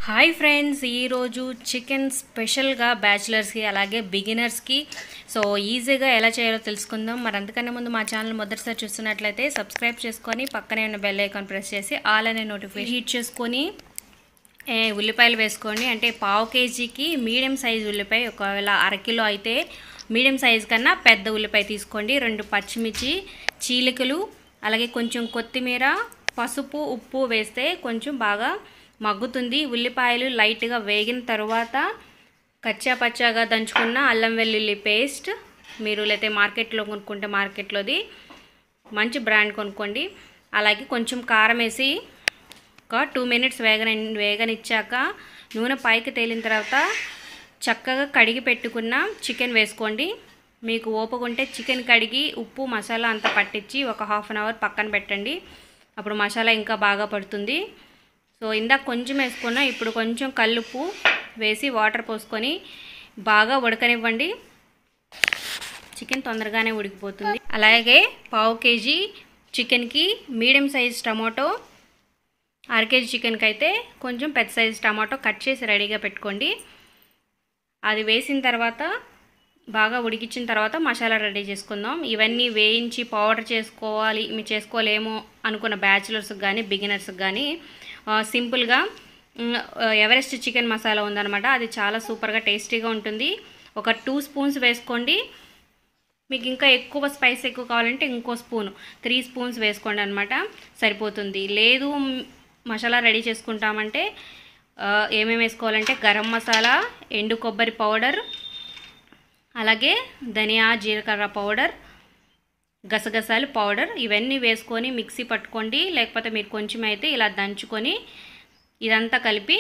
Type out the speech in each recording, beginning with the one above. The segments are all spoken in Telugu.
హాయ్ ఫ్రెండ్స్ ఈరోజు చికెన్ స్పెషల్గా బ్యాచిలర్స్కి అలాగే బిగినర్స్కి సో ఈజీగా ఎలా చేయాలో తెలుసుకుందాం మరి అంతకన్నా ముందు మా ఛానల్ మొదటిసారి చూస్తున్నట్లయితే సబ్స్క్రైబ్ చేసుకొని పక్కనే ఉన్న బెల్ ఐకాన్ ప్రెస్ చేసి ఆల్ అనే నోటిఫికేషన్ హీట్ చేసుకొని ఏ, ఉల్లిపాయలు వేసుకోండి అంటే పావు కేజీకి మీడియం సైజ్ ఉల్లిపాయ ఒకవేళ అరకిలో అయితే మీడియం సైజ్ కన్నా పెద్ద ఉల్లిపాయ తీసుకోండి రెండు పచ్చిమిర్చి చీలికలు అలాగే కొంచెం కొత్తిమీర పసుపు ఉప్పు వేస్తే కొంచెం బాగా మగ్గుతుంది ఉల్లిపాయలు లైట్గా వేగిన తర్వాత కచ్చా పచ్చాగా దంచుకున్న అల్లం వెల్లుల్లి పేస్ట్ మీరు లేకపోతే మార్కెట్లో కొనుక్కుంటే మార్కెట్లోది మంచి బ్రాండ్ కొనుక్కోండి అలాగే కొంచెం కారం వేసి ఒక టూ మినిట్స్ వేగన వేగనిచ్చాక నూనె పైకి తేలిన తర్వాత చక్కగా కడిగి పెట్టుకున్న చికెన్ వేసుకోండి మీకు ఓపుకుంటే చికెన్ కడిగి ఉప్పు మసాలా అంతా పట్టించి ఒక హాఫ్ అన్ అవర్ పక్కన పెట్టండి అప్పుడు మసాలా ఇంకా బాగా పడుతుంది సో ఇందాక కొంచెం వేసుకున్నా ఇప్పుడు కొంచెం కల్లుప్పు వేసి వాటర్ పోసుకొని బాగా ఉడకనివ్వండి చికెన్ తొందరగానే ఉడికిపోతుంది అలాగే పావు కేజీ చికెన్కి మీడియం సైజ్ టమాటో అర కేజీ చికెన్కి అయితే కొంచెం పెద్ద సైజు టమాటో కట్ చేసి రెడీగా పెట్టుకోండి అది వేసిన తర్వాత బాగా ఉడికించిన తర్వాత మసాలా రెడీ చేసుకుందాం ఇవన్నీ వేయించి పౌడర్ చేసుకోవాలి మీరు చేసుకోలేమో అనుకున్న బ్యాచిలర్స్కి కానీ బిగినర్స్కి కానీ సింపుల్గా మ్, ఎవరెస్ట్ చికెన్ మసాలా ఉందన్నమాట అది చాలా సూపర్గా టేస్టీగా ఉంటుంది ఒక టూ స్పూన్స్ వేసుకోండి మీకు ఇంకా ఎక్కువ స్పైస్ ఎక్కువ కావాలంటే ఇంకో స్పూన్ త్రీ స్పూన్స్ వేసుకోండి అనమాట సరిపోతుంది లేదు మ్, మసాలా రెడీ చేసుకుంటామంటే ఆ, ఏమేమి వేసుకోవాలంటే గరం మసాలా ఎండు కొబ్బరి పౌడర్ అలాగే ధనియా జీలకర్ర పౌడర్ గసగసాలు పౌడర్ ఇవన్నీ వేసుకొని మిక్సీ పట్టుకోండి లేకపోతే మీరు కొంచెం అయితే ఇలా దంచుకొని ఇదంతా కలిపి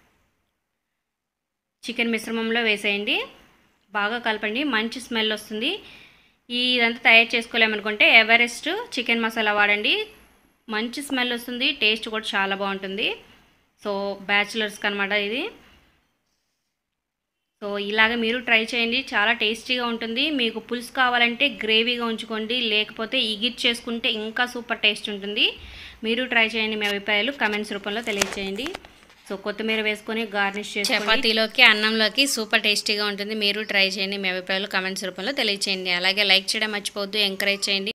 చికెన్ మిశ్రమంలో వేసేయండి బాగా కలపండి మంచి స్మెల్ వస్తుంది ఈ ఇదంతా తయారు చేసుకోలేమనుకుంటే ఎవరెస్ట్ చికెన్ మసాలా వాడండి మంచి స్మెల్ వస్తుంది టేస్ట్ కూడా చాలా బాగుంటుంది సో బ్యాచిలర్స్కి అనమాట ఇది సో ఇలాగ మీరు ట్రై చేయండి చాలా టేస్టీగా ఉంటుంది మీకు పులుసు కావాలంటే గ్రేవీగా ఉంచుకోండి లేకపోతే ఇగిట్ చేసుకుంటే ఇంకా సూపర్ టేస్ట్ ఉంటుంది మీరు ట్రై చేయండి మీ అభిప్రాయాలు కమెంట్స్ రూపంలో తెలియజేయండి సో కొత్తిమీర వేసుకొని గార్నిష్ చేసి చపాతీలోకి అన్నంలోకి సూపర్ టేస్టీగా ఉంటుంది మీరు ట్రై చేయండి మీ అభిప్రాయాలు కమెంట్స్ రూపంలో తెలియచేయండి అలాగే లైక్ చేయడం మర్చిపోవద్దు ఎంకరేజ్ చేయండి